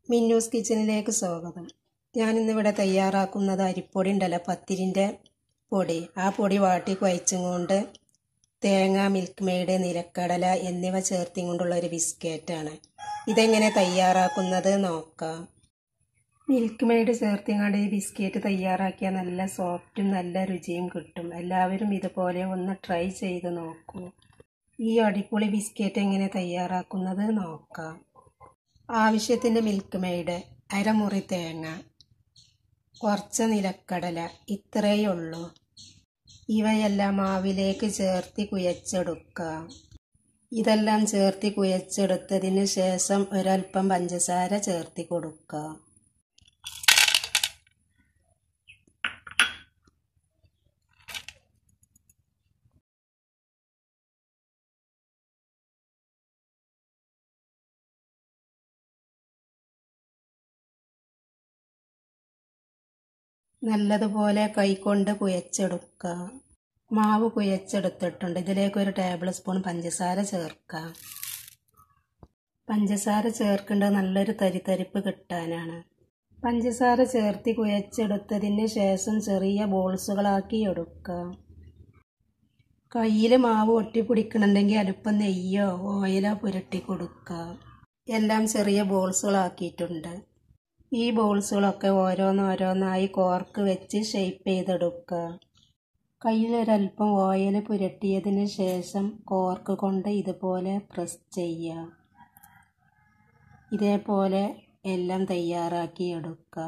മിന്നൂസ് കിച്ചണിലേക്ക് സ്വാഗതം ഞാനിന്നിവിടെ തയ്യാറാക്കുന്നത് അരിപ്പൊടി ഉണ്ടല്ലോ പത്തിരിൻ്റെ പൊടി ആ പൊടി വാട്ടി കുഴച്ചും കൊണ്ട് തേങ്ങ മിൽക്ക് മെയ്ഡ് നിലക്കടല എന്നിവ ചേർത്തും കൊണ്ടുള്ള ഒരു ബിസ്ക്കറ്റാണ് ഇതെങ്ങനെ തയ്യാറാക്കുന്നത് നോക്കാം മിൽക്ക് മെയ്ഡ് ചേർത്തിങ്ങാണ്ട് ഈ ബിസ്ക്കറ്റ് തയ്യാറാക്കിയാൽ നല്ല സോഫ്റ്റും നല്ല രുചിയും കിട്ടും എല്ലാവരും ഇതുപോലെ ഒന്ന് ട്രൈ ചെയ്ത് നോക്കൂ ഈ അടിപൊളി ബിസ്ക്കറ്റ് എങ്ങനെ തയ്യാറാക്കുന്നത് നോക്കാം ആവശ്യത്തിന് മിൽക്ക് മെയ്ഡ് അരമുറി തേങ്ങ കുറച്ച് നിലക്കടല ഇത്രയേ ഉള്ളൂ ഇവയെല്ലാം മാവിലേക്ക് ചേർത്തി കുഴച്ചെടുക്കുക ഇതെല്ലാം ചേർത്തി കുഴച്ചെടുത്തതിന് ശേഷം ഒരൽപ്പം പഞ്ചസാര ചേർത്തി കൊടുക്കുക നല്ലതുപോലെ കൈകൊണ്ട് കുഴച്ചെടുക്കുക മാവ് കുഴച്ചെടുത്തിട്ടുണ്ട് ഇതിലേക്ക് ഒരു ടേബിൾ സ്പൂൺ പഞ്ചസാര ചേർക്കാം പഞ്ചസാര ചേർക്കേണ്ടത് നല്ലൊരു തരിതരിപ്പ് കിട്ടാനാണ് പഞ്ചസാര ചേർത്തി കുഴച്ചെടുത്തതിന് ശേഷം ചെറിയ ബോൾസുകളാക്കി എടുക്കുക കയ്യിൽ മാവ് ഒട്ടിപ്പിടിക്കണമെങ്കിൽ അല്പം നെയ്യോ ഓയിലോ പുരട്ടി കൊടുക്കുക എല്ലാം ചെറിയ ബോൾസുകളാക്കിയിട്ടുണ്ട് ഈ ബോൾസുകളൊക്കെ ഓരോന്നോരോന്നായി കോർക്ക് വെച്ച് ഷേപ്പ് ചെയ്തെടുക്കുക കയ്യിലൊരൽപ്പം ഓയിൽ പുരട്ടിയതിന് ശേഷം കോർക്ക് കൊണ്ട് ഇതുപോലെ പ്രസ് ചെയ്യുക ഇതേപോലെ എല്ലാം തയ്യാറാക്കി എടുക്കുക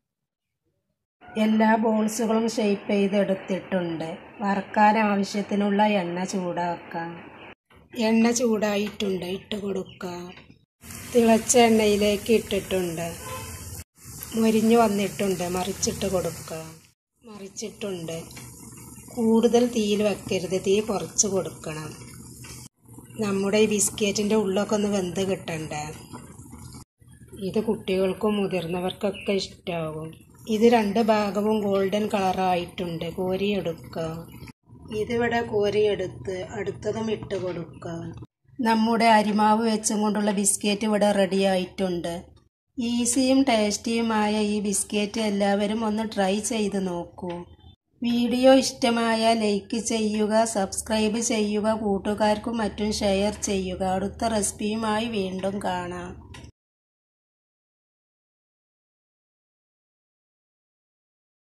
എല്ലാ ബോൾസുകളും ഷേപ്പ് ചെയ്തെടുത്തിട്ടുണ്ട് വറക്കാൻ ആവശ്യത്തിനുള്ള എണ്ണ ചൂടാക്കാം എണ്ണ ചൂടായിട്ടുണ്ട് ഇട്ട് കൊടുക്കുക തിളച്ച എണ്ണയിലേക്ക് ഇട്ടിട്ടുണ്ട് മൊരിഞ്ഞു വന്നിട്ടുണ്ട് മറിച്ചിട്ട് കൊടുക്കുക മറിച്ചിട്ടുണ്ട് കൂടുതൽ തീയിൽ വെക്കരുത് തീ കുറച്ച് കൊടുക്കണം നമ്മുടെ ഈ ബിസ്ക്കറ്റിൻ്റെ ഉള്ളൊക്കെ ഒന്ന് വെന്ത് കിട്ടണ്ടേ ഇത് കുട്ടികൾക്കും മുതിർന്നവർക്കൊക്കെ ഇഷ്ടമാകും ഇത് രണ്ട് ഭാഗവും ഗോൾഡൻ കളറായിട്ടുണ്ട് കോരിയെടുക്കുക ഇതിവിടെ കോരിയെടുത്ത് അടുത്തതും ഇട്ട് കൊടുക്കുക നമ്മുടെ അരിമാവ് വെച്ചും കൊണ്ടുള്ള ബിസ്ക്കറ്റ് ഇവിടെ റെഡി ആയിട്ടുണ്ട് ഈസിയും ടേസ്റ്റിയുമായ ഈ ബിസ്ക്കറ്റ് എല്ലാവരും ഒന്ന് ട്രൈ ചെയ്ത് നോക്കൂ വീഡിയോ ഇഷ്ടമായ ലൈക്ക് ചെയ്യുക സബ്സ്ക്രൈബ് ചെയ്യുക കൂട്ടുകാർക്കും മറ്റും ഷെയർ ചെയ്യുക അടുത്ത റെസിപ്പിയുമായി വീണ്ടും കാണാം